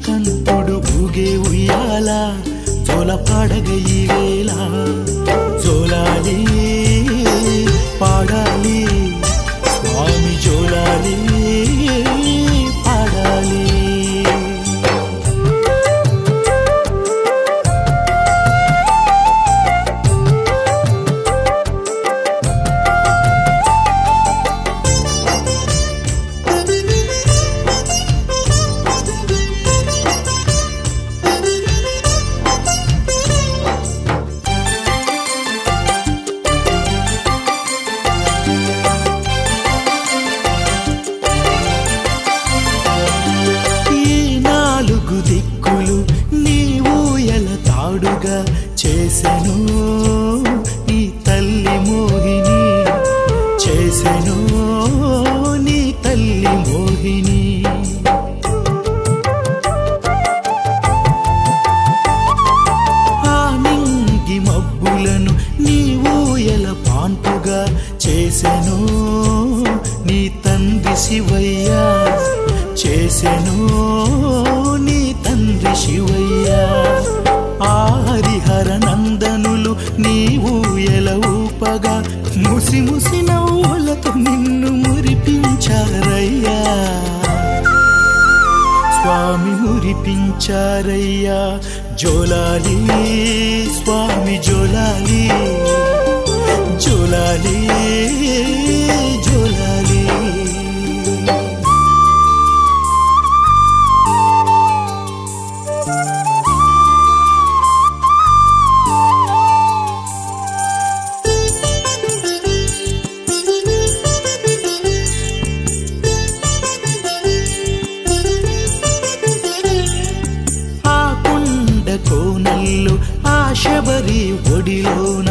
నీలకంఠుడు ఊగే ఉయ్యాల జోల పాడగ ఈ వేళ జోలాలి పాడాలి స్వామి జోలాలి పాడాలి ఈ నాలుగు దిక్కులు నీవు ఎల తాడుగా చేసెను నీ తల్లి మోహిని చేసెను నీ తల్లి మోహిని ఆ నింగి మబ్బులను నీవు ఎల పాన్పుగా చేసెను నీ తండ్రి శివయ్య చేసెను నీ తండ్రి శివయ్య ఆ హరిహర నందనులు నీవు ఎల ఊపగా ముసి ముసి నవ్వులతో నిన్ను మురిపించారయ్యా స్వామి మురిపించారయ్యా జోలాలి స్వామి జోలాలి జోలాలి జోలాలి ఆ కొండ కోనల్లో ఆ శబరి ఒడిలోన